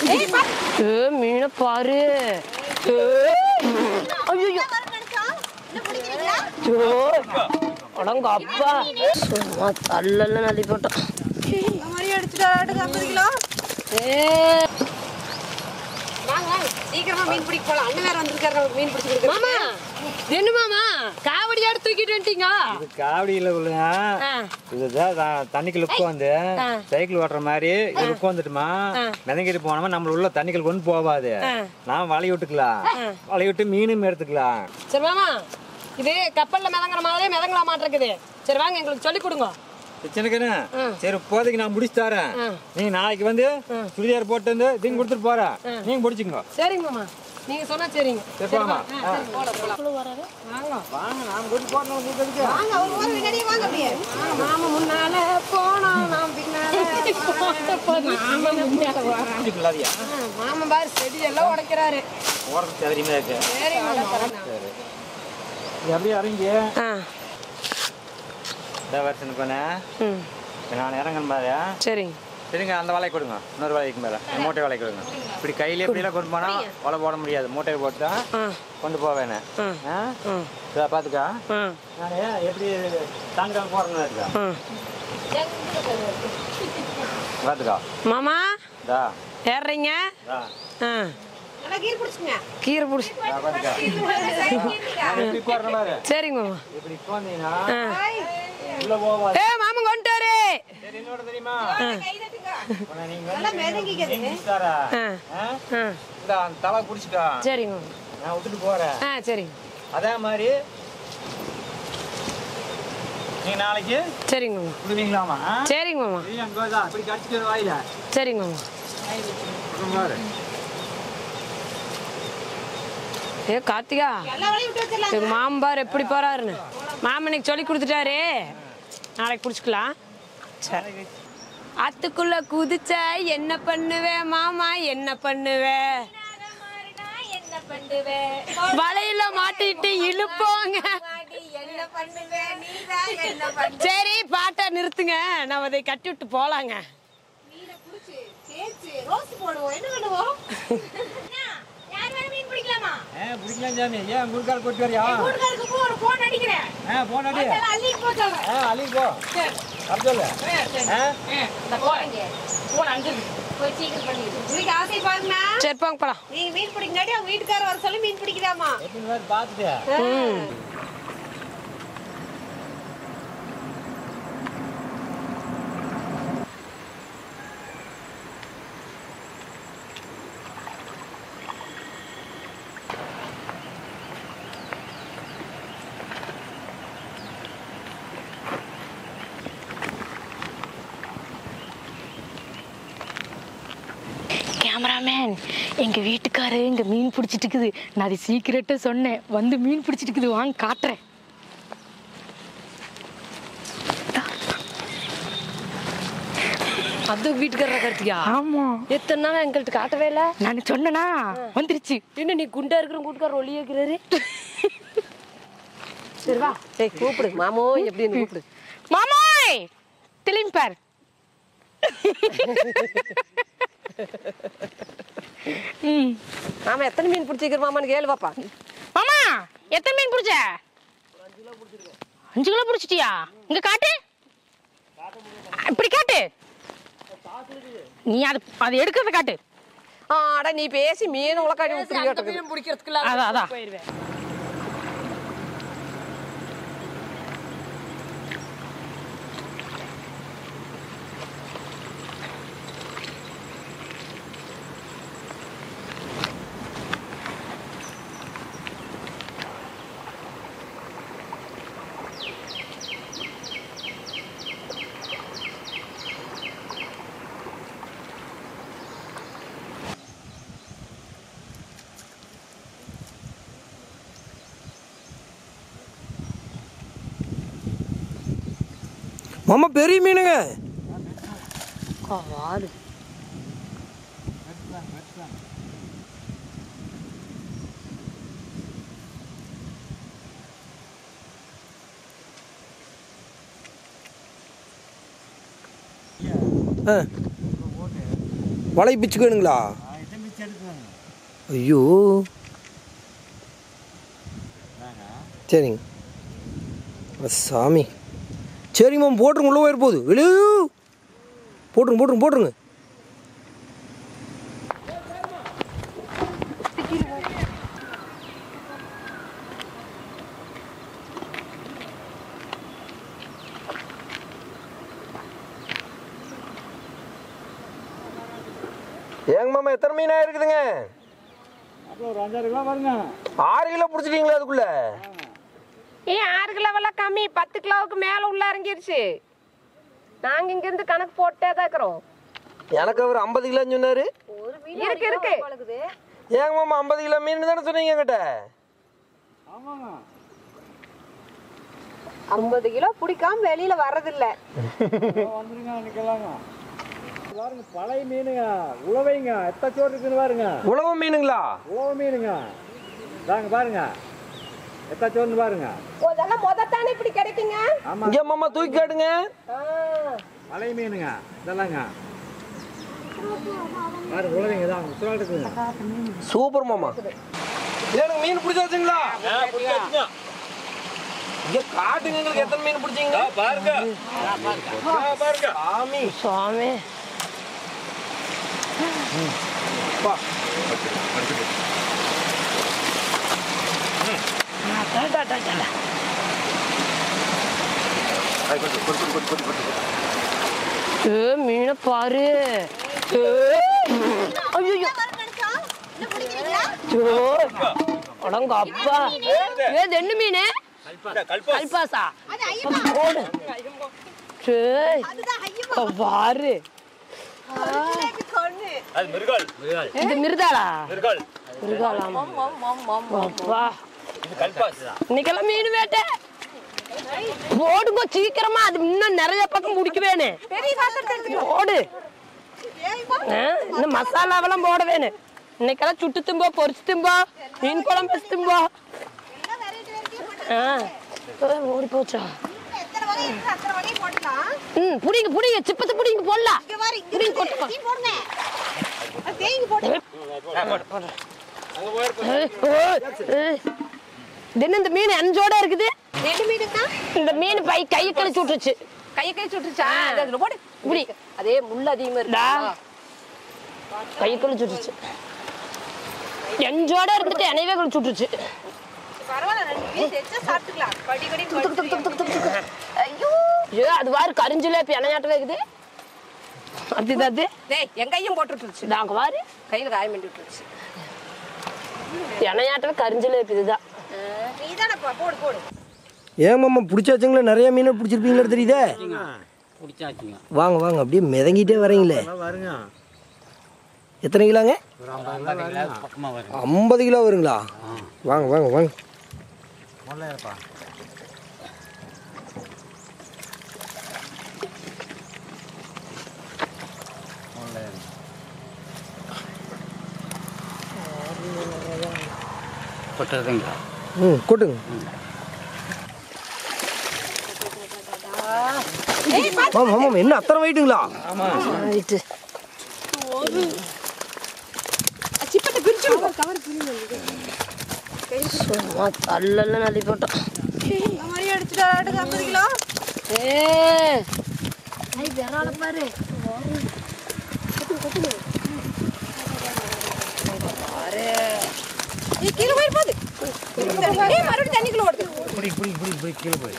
ஏ மீனை பாரு ஏ, ஐயையோ. ஐயோ, அடங்க அப்பா சும்மா தள்ளல நதி போட்டோம் சீக்கிரமா மீன் பிடிக்க போலாம் அண்ணன் வேற வந்திருக்காரு நமக்கு மீன் பிடிச்சு கொடுக்க மாமா என்ன மாமா காவடியாடு தூக்கிட்டு வந்துட்டீங்க இது காவடியில் உள்ள ஆ. இதுதான் த- தண்ணிக்குள்ள உட்காந்து சைக்கிள் ஓட்டுற மாதிரி இது உட்காந்துட்டுமா மிதங்கிட்டு போனோமா நம்மள உள்ள தண்ணிக்குள்ள கொண்டு போகாது நான் வலைய விட்டுக்கலாம் வலைய விட்டு மீனும் எடுத்துக்கலாம் சரி மாமா இது கப்பல்ல மிதங்குற மாதிரியே மிதங்கலாம் மாட்டிருக்குது சரி வாங்க எங்களுக்கு சொல்லி கொடுங்க சின்னக்கண்ணு சரி இப்போதைக்கு நான் முடிச்சு தரேன் நீங்க நாளைக்கு வந்து சுடிதார் போட்டு வந்து தீங்க கொடுத்துட்டு போறேன் நீங்க முடிச்சுங்க சரிங்க மாமா நீங்க சொன்னா சரிங்க சரி போலாமா வாங்க வாங்க நான் கொண்டு போறேன் உங்களுக்கு எதுக்கு? வாங்க ஒரு வாரம் முன்னாடியே வாங்க அப்படியே மாமா முன்னால போனோம் நான் பின்னால மாமா முன்னால வரோம். இதுக்கு இல்லாதயா? மாமா பாரு செடி எல்லாம் உடைக்கிறாரு ஓரத்து சதுரியமே இருக்கு சரி மாமா இது அப்படியே இறங்கி ஆ இந்த வருஷம் பண்ண ம் நான் இறங்கணும் பாரு சரிங்க சரிங்க அந்த வலையை கொடுங்க இன்னொரு வலைக்கு மேலே மூட்டை வலை கொடுங்க இப்படி கையில இப்படிலாம் கொண்டு போனா வலை போட முடியாது மூட்டையை போட்டு தான் ஆ கொண்டு போவேனே ஆ ம் இதை பார்த்துக்கா ஆ நான் எப்படி தாங்க போறேன்னு இருக்கா ஆ பார்த்துக்கா மாமா தா ஏறுறீங்க தா ஆ நல்லா கீர் பிடிச்சுங்க கீரை பிடிச்சி தா, பார்த்துக்கா நான் எப்படி போறேன் பாரு சரிங்க மாமா இப்படி உட்காந்தீங்கன்னா ஆ உள்ள போவாது ஏ மாமா கொண்டுட்டாரு சரி என்னோட தெரியுமா கைதட்டுங்க உன்னை நீங்க நல்லா வந்து மிதங்கிக்குது. நீங்க தர. ஆ ஆ? ஆ இந்த அந்த தலை பிடிச்சிக்கா சரிங்க மாமா நான் விட்டுட்டு போறேன் ஆ சரிங்க அதே மாதிரி நீங்க நாளைக்கு சரிங்க மாமா விடுவீங்களாமா ஆ? சரிங்க மாமா நீ அங்க போதா இப்படி கடிச்சிட்டு வாயில சரிங்க மாமா அப்புறம் பாரு ஏ கார்த்திகா எல்லா வேலையும் விட்டு வச்சிடலாம் எங்க மாமன் பாரு எப்படி போறாருன்னு மாமனுக்கு சொல்லி கொடுத்துட்டாரு நாளைக்கு பிடிச்சிக்கலாம் சரி ஆத்துக்குள்ள குதிச்சா என்ன பண்ணுவே மாமா என்ன பண்ணுவே என்ன பண்ணுவே வலையில மாட்டிட்டு இழுப்போங்க என்ன பண்ணுவே நீதான் என்ன பண்ண சரி பாட்டை நிறுத்துங்க நம்ம அதை கட்டி விட்டு போலாங்க மீனை புடிச்சு தேய்ச்சு ரோஸ் போடுவோம் என்ன பண்ணுவோம் யார் வேற மீன் பிடிக்கலாமா ஏ பிடிக்கலாம் சாமி ஏன் குறுக்கால் கொட்டு வரியா கூட்டுக்காருக்கு போ ஒரு போன் அடிக்கிறேன் ஆ போன் அடி அதெல்லாம் அள்ளி போ சொல்றேன் ஆ அள்ளி போ அப்படி சொல்லு ஆ போய் சீக்கிரம் பண்ணி பிடிக்க ஆசை பாருங்கண்ணா சரி போங்க போலாம் நீங்க மீன் பிடிக்கங்காட்டி அவங்க வீட்டுக்காரர் வர சொல்லி மீன் பிடிக்கலாமா எப்படின்னு வேறு பார்த்துட்டு ம் கேமராமேன் எங்க வீட்டுக்காரு இங்க மீன் பிடிச்சிட்டு இருக்குது நான் அது சீக்கிரட்டா சொன்னேன் வந்து மீன் பிடிச்சிட்டு இருக்குது வாங்க காட்டுறேன் அது வீட்டுக்காரர் கார்த்திகா ஆமா எத்தனை நாள் எங்கள்கிட்ட காட்டவே இல்ல நான் சொன்னனா வந்துருச்சு என்ன நீ குண்டா இருக்கிற கூட்டுக்கார ஒளிய இருக்கிறாரு சரி வா ஏய் கூப்பிடு மாமோ எப்படின்னு கூப்பிடு மாமாய் திரும்பி பார் ம். மாமா எத்தனை மீன் பிடிச்சிக்கிற மாமான்னு கேளு பாப்பா மாமா எத்தனை மீன் பிடிச்ச அஞ்சு கிலோ பிடிச்சிட்டியா இங்க காட்டு இப்படி காட்டு நீ அது அது எடுக்கிறத காட்டு ஆடா நீ பேசி மீன் உலக்காடி விட்டுருக்க மீன் பிடிக்கிறதுக்குள்ள அதான், அதான். போயிருவேன் மாமா பெரிய மீனுங்க வாடு ஆ வலை பிச்சுக்கணுங்களா ஐயோ சரிங்க அட சாமி சரிங்க மாமா போட்டுருங்க உள்ள போயிரு போகுது வெளியே போட்டுருங்க போட்டுருங்க போட்டுருங்க ஏங்க மாமா எத்தனை மீனா இருக்குதுங்க ஒரு அஞ்சாறு கிலோ வருங்க ஆறு கிலோ பிடிச்சிட்டீங்களா அதுக்குள்ள ஏன் ஆறு கிலோவெல்லாம் கம்மி பத்து கிலோவுக்கு மேல உள்ள இறங்கிருச்சு நாங்க இங்க இருந்து கணக்கு போட்டே தான் இருக்கிறோம் எனக்கு அவர் ஐம்பது கிலோன்னு சொன்னாரு இருக்கு இருக்கு ஏங்க மாமா ஐம்பது கிலோ மீன் தானே சொன்னீங்க என்கிட்ட ஆமாங்க ஐம்பது கிலோ பிடிக்காம வெளியில வர்றதில்ல வந்துருங்க நிக்கலாங்க பாருங்க பழைய மீனுங்க உழவைங்க எத்த சோறு இருக்குன்னு பாருங்க உழவு மீனுங்களா உழவு மீனுங்க தாங்க பாருங்க எத்த சோறுன்னு பாருங்க அதெல்லாம் முதத்தானே இப்படி கிடைக்குங்க ஆமா இங்கே மாமா தூக்கி காட்டுங்க பழைய மீனுங்க இதெல்லாங்க பாருங்க உழவைங்க தான் உசுரால் இருக்குங்க சூப்பர் மாமா எனக்கு மீன் பிடிச்சாச்சுங்களா இங்க காட்டுங்க எங்களுக்கு எத்தனை மீன் பிடிச்சீங்க பாருங்க பாருங்க சாமி சுவாமி ஏ மீனை பாரு ஐயோ என்ன பிடிக்கிறீங்களா அடங்க அப்பா ஏ இது என்ன மீன் கல்பாசா அது ஐயமா போடு ஏய், அதுதான் ஐயமா பாரு கொன்னு இது மிருதாளா மிருகாலாமா அப்பா இன்னைக்கெல்லாம் மீன் வேட்டை போடுங்க சீக்கிரமா அது இன்னும் நிறைய பக்கம் முடிக்கவேனு பெரிய பாத்திரத்தை எடுத்துக்கோ போடு ஏய்மா ஆ, இன்னும் மசாலாவெல்லாம் போட வேணும் இன்னைக்கெல்லாம் சுட்டு திம்போ பொரிச்சு திம்போ மீன் குழம்பு வச்சு திம்போ எல்லாம் வெரைட்டி வெரைட்டியா போட்டு ஆ ஓடி போச்சா எத்தனை வகை இருக்கு அத்தனை வகை போட்டுக்கலாம் ம் புடிங்க புடிங்க சிப்பத்து புடிங்க போடலாம் இங்க பாரு இங்க புடிங்க இருக்கு. போட்டுக்கோ நீ போடுங்க அது தேங்கி போட்டு ஏய், ஓய், ஏய். இது என்ன இந்த மீன் அஞ்சோட இருக்குது ரெண்டு மீனுங்கண்ணா இந்த மீன் பை கையை கழிச்சு விட்டுருச்சு கையை கை சுட்டுச்சா அதுல போடு இப்படி அதே முள் அதிகமா டா இருக்கு கையை கழிச்சு விட்டுருச்சு எஞ்சோட இருந்துட்டு என்னையவே கழிச்சு விட்டுருச்சு பரவாயில்ல ரெண்டு பீஸ் எச்சா சாப்பிட்டுக்கலாம் கடி கடி ஐயோ ஐயோ அது வாரு கரிஞ்சிலேப்பி எண்ணெயாட்டம் இருக்குது அதுதான் அது டேய் என் கையும் போட்டுருச்சு நாங்க வாரு கையில காயம் பண்ணி விட்டுருச்சு எண்ணெயாட்டம் கரிஞ்சிலேப்பி இதுதான் நீ தானே போடு போடு ஏன் மாமா பிடிச்சாச்சுங்களா நிறைய மீன் பிடிச்சிருப்பீங்களா தெரியுதே பிடிச்சாச்சுங்க வாங்க வாங்க அப்படியே மிதங்கிட்டே வரீங்களே வருங்க எத்தனை கிலோங்க ஒரு ஐம்பது கிலோ பக்கமாக வருங்க ஐம்பது கிலோ வருங்களா வாங்க வாங்க வாங்க முதல்ல இருப்பா கொட்டுறதுங்களா ம் கொட்டுங்க மாமா மாமா என்ன அத்தனை வெயிட்டுங்களா ரைட்டு சிப்பத்தை பிரிச்சு சும்மா தள்ளெல்லாம் நள்ளி போட்டோம் மணி அடிச்சுட்டு ஆடுங்க ஐம்பது கிலோ ஏ ஐ விரால பாரு நீ கீழே போய் போகுது ஏய் மறுபடியும் தண்ணிக்குள்ள ஓடுது பிடி பிடி பிடி பிடி கீழே போய்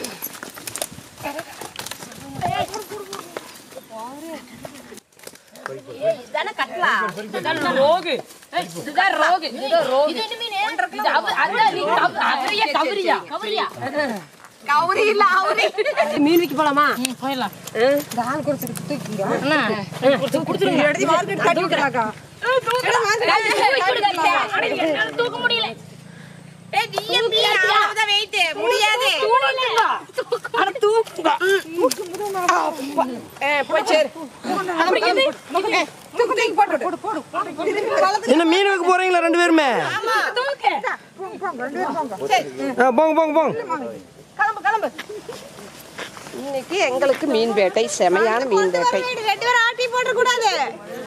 இதானே கட்டலா இதுதான் ரோகு இதுதான் ரோகு இதுதான் ரோகு இது அவ- அதான் நீ கவ- அவரையா கவரியா கவரியா கௌரி இல்ல அவரி மீன் விற்க போலாமா போயிடலாம் எடுத்து மார்க்கெட் கட்டி விட்டுறாக்கா தூக்க முடியல ஏய் நீ எப்படி அவ்வளவுதான் வெயிட் முடியாது போய் சேரு தூக்கு தூக்கி போட்டு விடு. போடு போடு என்ன மீன் வைக்க போறீங்களா ரெண்டு பேருமே ஆ போங்க போங்க போங்க கிளம்பு கிளம்பு இன்னைக்கு எங்களுக்கு மீன் வேட்டை செமையான மீன் வேட்டை ரெண்டு பேரும் ஆட்டி போட கூடாது